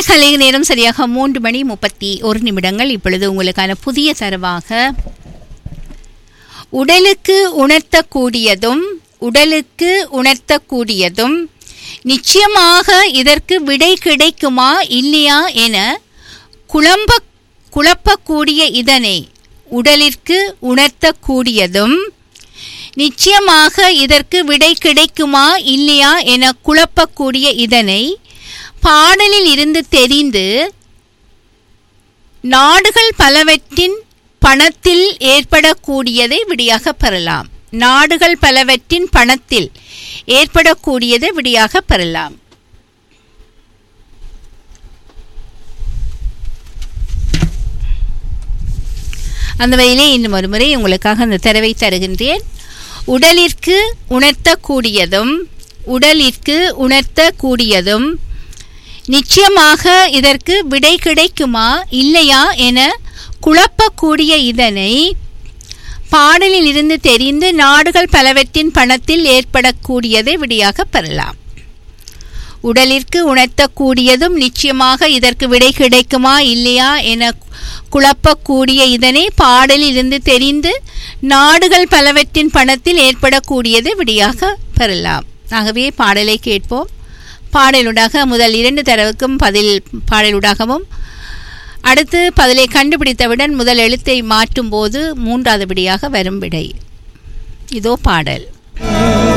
கலை நேரம் சரியாக மூன்று மணி முப்பத்தி ஒரு நிமிடங்கள் இப்பொழுது உங்களுக்கான புதிய தரவாக உடலுக்கு உணர்த்தக்கூடியதும் உடலுக்கு உணர்த்தக்கூடியதும் நிச்சயமாக இதற்கு விடை கிடைக்குமா இல்லையா என குழம்ப குழப்பக்கூடிய இதனை உடலிற்கு உணர்த்தக்கூடியதும் நிச்சயமாக இதற்கு விடை கிடைக்குமா இல்லையா என குழப்பக்கூடிய இதனை பாடலில் இருந்து தெரிந்து நாடுகள் பலவற்றின் பணத்தில் ஏற்படக்கூடியதை விடியாக பெறலாம் நாடுகள் பலவற்றின் பணத்தில் ஏற்படக்கூடியதை விடியாக பெறலாம் அந்த வகையிலே இன்னும் ஒரு முறை உங்களுக்காக அந்த தரவை தருகின்றேன் உடலிற்கு உணர்த்தக்கூடியதும் உடலிற்கு உணர்த்தக்கூடியதும் நிச்சயமாக இதற்கு விடை கிடைக்குமா இல்லையா என குழப்பக்கூடிய இதனை பாடலில் இருந்து தெரிந்து நாடுகள் பலவற்றின் பணத்தில் ஏற்படக்கூடியதை விடியாக பெறலாம் உடலிற்கு உணர்த்தக்கூடியதும் நிச்சயமாக இதற்கு விடை கிடைக்குமா இல்லையா என குழப்பக்கூடிய இதனை பாடலில் இருந்து தெரிந்து நாடுகள் பலவற்றின் பணத்தில் ஏற்படக்கூடியதை விடியாக பெறலாம் ஆகவே பாடலை கேட்போம் பாடலுடாக முதல் இரண்டு தரவுக்கும் பதில் பாடலுடாகவும் அடுத்து பதிலை கண்டுபிடித்தவுடன் முதல் எழுத்தை மாற்றும் போது மூன்றாவது விடியாக வரும் விடை இதோ பாடல்